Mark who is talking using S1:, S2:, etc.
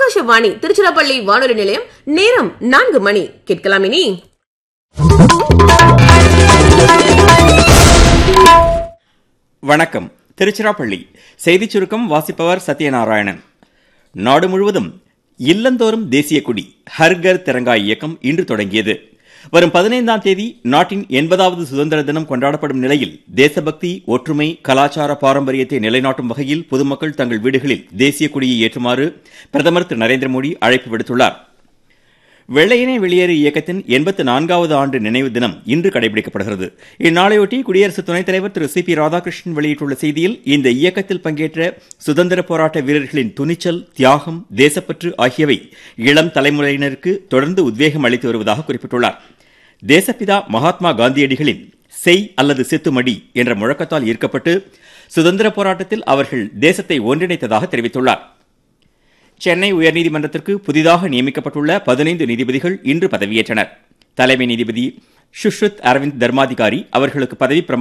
S1: ஆகாஷவாணி திருச்சிராப்பள்ளி வானொலி நிலையம் நேரம் நான்கு மணி கேட்கலாம் இனி
S2: வணக்கம் திருச்சிராப்பள்ளி செய்திச் சுருக்கம் வாசிப்பவர் சத்யநாராயணன் நாடு முழுவதும் இல்லந்தோறும் தேசிய கொடி ஹர்கர் திரங்கா இயக்கம் இன்று தொடங்கியது வரும் பதினைந்தாம் தேதி நாட்டின் எண்பதாவது சுதந்திர தினம் கொண்டாடப்படும் நிலையில் தேசபக்தி ஒற்றுமை கலாச்சார பாரம்பரியத்தை நிலைநாட்டும் வகையில் பொதுமக்கள் தங்கள் வீடுகளில் தேசிய கொடியை ஏற்றுமாறு பிரதமர் திரு நரேந்திர மோடி அழைப்பு விடுத்துள்ளார் வெள்ளையனே வெளியேறு இயக்கத்தின் எண்பத்து நான்காவது ஆண்டு நினைவு தினம் இன்று கடைபிடிக்கப்படுகிறது இந்நாளையொட்டி குடியரசு துணைத் தலைவர் திரு சி பி ராதாகிருஷ்ணன் வெளியிட்டுள்ள செய்தியில் இந்த இயக்கத்தில் பங்கேற்ற சுதந்திர போராட்ட வீரர்களின் துணிச்சல் தியாகம் தேசப்பற்று ஆகியவை இளம் தலைமுறையினருக்கு தொடர்ந்து உத்வேகம் அளித்து வருவதாக குறிப்பிட்டுள்ளார் தேசப்பிதா மகாத்மா காந்தியடிகளின் செய் அல்லது செத்துமடி என்ற முழக்கத்தால் ஈர்க்கப்பட்டு சுதந்திர போராட்டத்தில் அவர்கள் தேசத்தை ஒன்றிணைத்ததாக தெரிவித்துள்ளார் சென்னை உயர்நீதிமன்றத்திற்கு புதிதாக நியமிக்கப்பட்டுள்ள பதினைந்து நீதிபதிகள் இன்று பதவியேற்றனர் தலைமை நீதிபதி சுஷ்ருத் அரவிந்த் தர்மாதிகாரி அவர்களுக்கு பதவி